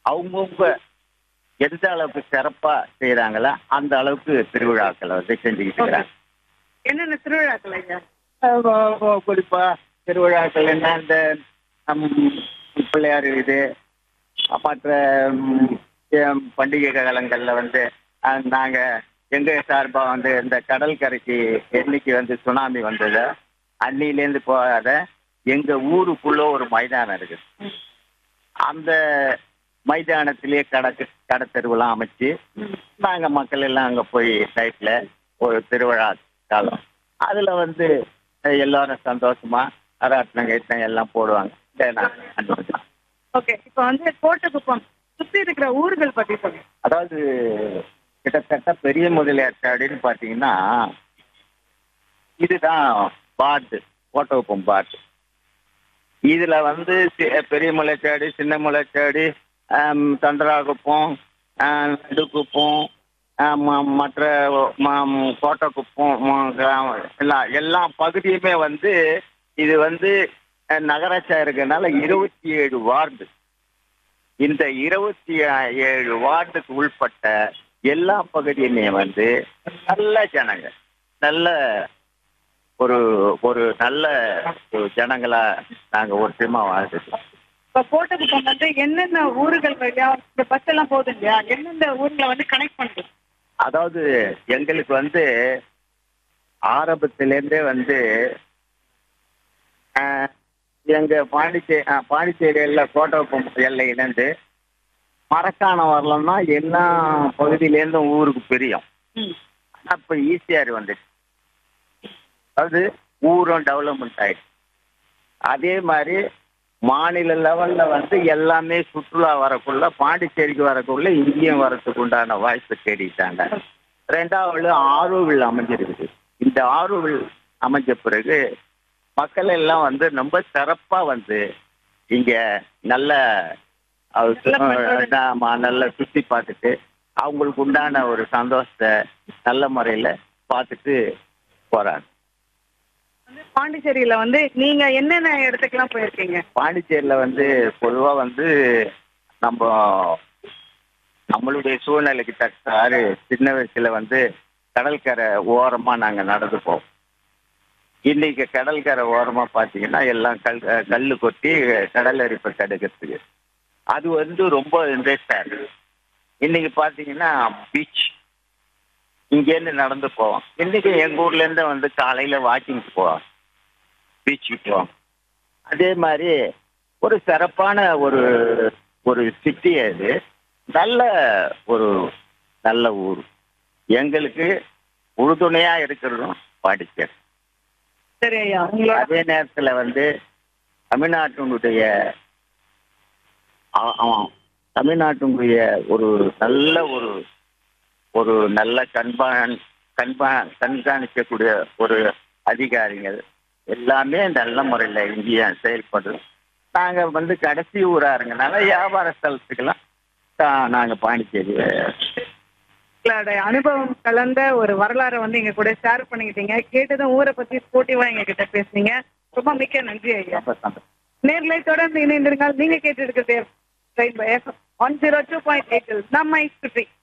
அவங்கவுங்க எந்த அளவுக்கு சிறப்பா செய்யறாங்களோ அந்த அளவுக்கு திருவிழாக்களை வந்து செஞ்சுக்கிட்டு இருக்கிறாங்க என்னென்ன திருவிழாக்கள் ஐயா அஹ் வ- வ- குறிப்பா திருவிழாக்கள் என்ன இந்த நம் பிள்ளையார் இது மற்ற ம், எம், பண்டிகை காலங்கள்ல வந்து அஹ், நாங்க எங்க சார்பா வந்து இந்த கடல் கரைக்கு என்னைக்கு வந்து சுனாமி வந்ததோ அன்னிலேருந்து போகாத எங்க ஊருக்குள்ள ஒரு மைதானம் இருக்கு அந்த மைதானத்திலேயே கடை கடை தெருவெல்லாம் அமைச்சு நாங்க மக்கள் எல்லாம் அங்க போய் நைட்ல ஒரு திருவிழா காலம் அதுல வந்து அஹ், எல்லாரும் சந்தோஷமா அராட்டினம் கைட்டம் எல்லாம் போடுவாங்க இதை நான் அனுபவிச்சேன். ஓகே இப்போ வந்து கோட்டக்குப்பம் சுத்தி இருக்கிற ஊர்கள் பத்தி சொல்லுங்க அதாவது கிட்டத்தட்ட பெரிய முதலியாச்சாடின்னு பாத்தீங்கன்னா இதுதான் பாட்டு கோட்டகுப்பம் பாட்டு இதுல வந்து சி- பெரிய முளைச்சாடி சின்ன முளைச்சாடி ஆம், தண்டராகுப்பம் ஆம், நடுக்குப்பம் ஆம், ம- மற்ற ம- கோட்டைக்குப்பம் ம- கிராம- எல்லாம் எல்லா பகுதியுமே வந்து இது வந்து அஹ், நகராட்சியா இருக்கனால இருபத்தி ஏழு வார்டு இந்த இருபத்தி ஏழு வார்டுக்கு உள்பட்ட எல்லா பகுதியுமே வந்து நல்ல ஜனங்க நல்ல ஒரு ஒரு நல்ல ஒரு ஜனங்களா நாங்க ஒற்றுமா வாழ்ந்துட்டு இப்போ கோட்டக்குப்பம் வந்து என்னென்ன ஊர்கள் வழியா இந்த பஸ் எல்லாம் போகுது இல்லையா எந்தெந்த ஊர்ல வந்து கனெக்ட் பண்ணுது அதாவது எங்களுக்கு வந்து ஆரம்பத்திலேருந்தே வந்து ஆஹ், எங்க பாண்டிச்சேரி ஆஹ், பாண்டிச்சேரியில் கோட்டகுப்பம் எல்லையிலேருந்து மரக்காணம் வரலன்னா எல்லா பகுதியிலேருந்தும் ஊருக்கு பிரியும் ம். அப்ப ஈஸியார் வந்துச்சு அதாவது ஊரும் டெவலப்மெண்ட் ஆயிடுச்சு அதே மாதிரி மாநில லெவல்ல வந்து எல்லாமே சுற்றுலா வரக்குள்ள பாண்டிச்சேரிக்கு வரக்குள்ள இங்கேயும் வரதுக்கு உண்டான வாய்ப்பு தேடிட்டாங்க ரெண்டாவது ஆரோவில் அமைஞ்சிருக்குது இந்த ஆரோவில் அமைஞ்ச பிறகு மக்கள் எல்லாம் வந்து ரொம்ப சிறப்பா வந்து இங்க நல்ல அது- ஆமா, நல்லா சுத்தி பார்த்துட்டு அவங்களுக்கு உண்டான ஒரு சந்தோஷத்தை நல்ல முறையில பார்த்துட்டு போறாங்க வந்து பாண்டிச்சேரியில வந்து நீங்க என்னென்ன இடத்துக்குலாம் போயிருக்கீங்க பாண்டிச்சேரியில வந்து பொதுவா வந்து நம்ம நம்மளுடைய சூழ்நிலைக்கு தக்காரு சின்ன வயசுல வந்து கடற்கரை ஓரமா நாங்க நடந்து போவோம் இன்னைக்கு கடற்கரை ஓரமா பாத்தீங்கன்னா எல்லாம் கல் அஹ் கல்லு கொட்டி கடல் அரிப்பை தடுக்கிறதுக்கு அது வந்து ரொம்ப இன்ட்ரெஸ்டா இருக்கு இன்னைக்கு பாத்தீங்கன்னா பீச் இங்கேருந்து நடந்து போவோம் இன்னைக்கு எங்க ஊர்ல இருந்து வந்து காலையில வாக்கிங் போவோம் பீச்சுக்கு போவோம் அதே மாதிரி ஒரு சிறப்பான ஒரு ஒரு சிட்டி அது நல்ல ஒரு நல்ல ஊர் எங்களுக்கு உறுதுணையா இருக்கிறதும் பாண்டிச்சேரி சரி ஐயா உங்களோட அதே நேரத்துல வந்து தமிழ்நாட்டினுடைய ஆ- ஆமாம் தமிழ்நாட்டினுடைய ஒரு நல்ல ஒரு ஒரு நல்ல கண்பான் கண்பா கண்காணிக்கக்கூடிய ஒரு அதிகாரிகள் எல்லாமே நல்ல முறையில் இங்கேயே செயல்படுது நாங்கள் வந்து கடைசி ஊராக இருங்கனால வியாபார ஸ்தலத்துக்கெல்லாம் தா- நாங்க பாண்டிச்சேரி உங்களோட அனுபவம் கலந்த ஒரு வரலாறை வந்து எங்க கூட ஷேர் பண்ணிக்கிட்டீங்க கேட்டதும் ஊரை பத்தி ஸ்போர்ட்டிவா எங்க கிட்ட பேசுனீங்க ரொம்ப மிக்க நன்றி ஐயா ரொம்ப சந்தோஷம் நேர்களை தொடர்ந்து இணைந்திருங்கள் நீங்க கேட்டு இருக்கிறது one zero two point eight நம்மை சுற்றி